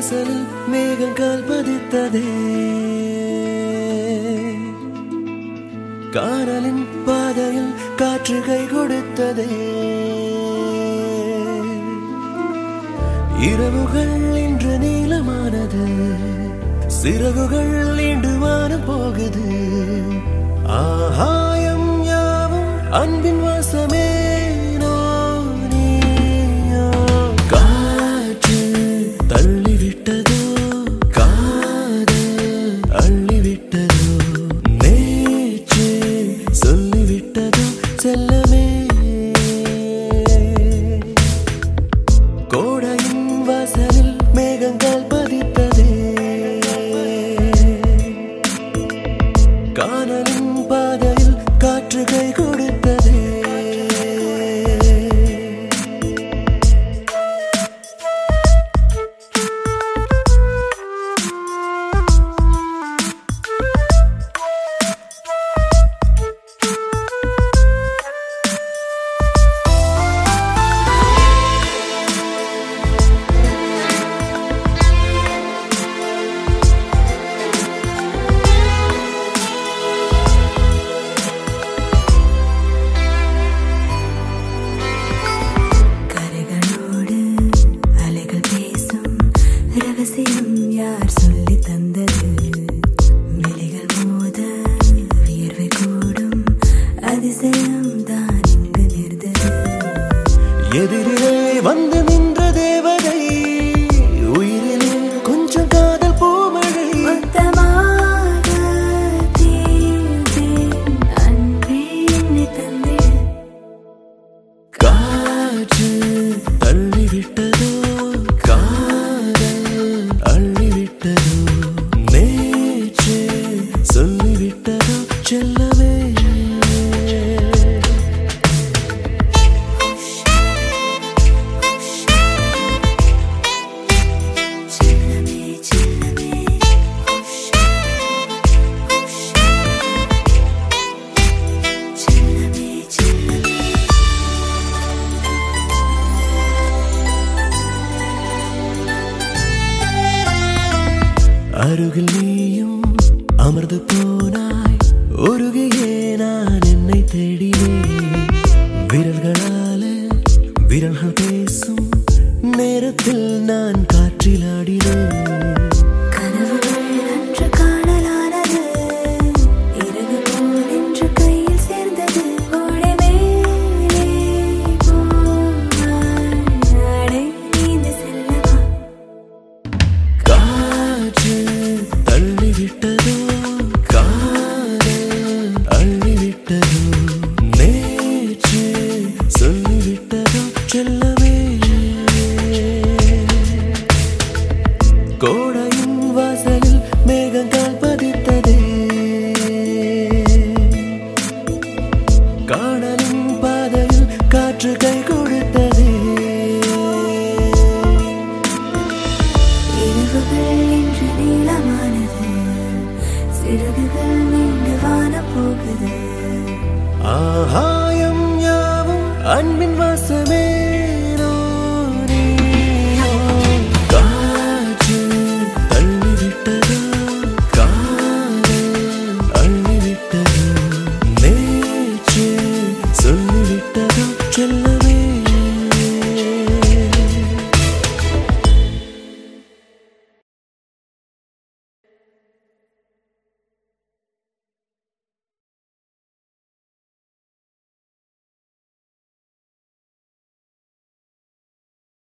வாசலில் மேகங்கள் பதித்ததே காணலின் பாதையில் காற்று கை கொடுத்ததே இரவுகள் இன்று நீளமானது சிறகுகள் இன்று வானம் போகுது ஆகாயம் யாவும் அன்பின் வாசமே நீயோ. காற்று தள்ளிவிட்டதோ காதல் அள்ளிவிட்டதோ நேற்று சொல்லிவிட்டதோ செல்லமே கோடையின் வாசலில் மேகங்கள் பதித்ததே காணலின் பாதையில் காற்று கை கொடுத்ததே கரைகளோடு அலைகள் பேசும் ரகசியம் யார் சொல்லி தந்தது விழிகள் மோத வியர்வை கூடும் அதிசயம் தான் இங்கு நேர்ந்தது எதிரிலே வந்து நின்ற தேவதை உயிரிலே கொஞ்சம் காதல் பூமழை மொத்தமாக தீர்த்தேன் அன்பே என்னை தந்திட காற்று தள்ளிவிட்டதோ காதல் அள்ளிவிட்டதோ நேற்று சொல்லிவிட்டதோ செல்லவே செல்லமே செல்லமே செல்லமே செல்லமே அருகில் நீயும் அமர்ந்து போனாய் உருகியே நான் என்னை தேடினேன் விரல்களால விரல்கள் பேசும் நேரத்தில் நான் காற்றில் ஆடினேன் கனவுகள் அன்று காணலானது இறகு போல் இன்று கையில் சேர்ந்தது ஓடை மேலே போவாய் அடை நீந்து செல்லவா காற்று தள்ளிவிட்டதோ காதல் அள்ளிவிட்டதோ நேற்று சொல்லிவிட்டதோ செல்லவே கோடையின் வாசலில் மேகங்கள் பதித்ததே காணலின் பாதையில் காற்று கை கொடுத்ததே இரவுகள் இன்று நீளமானது சிறகுகள் நீண்டு வான போகுது ஆகாயம் யாவும் அன்பின் வாசல்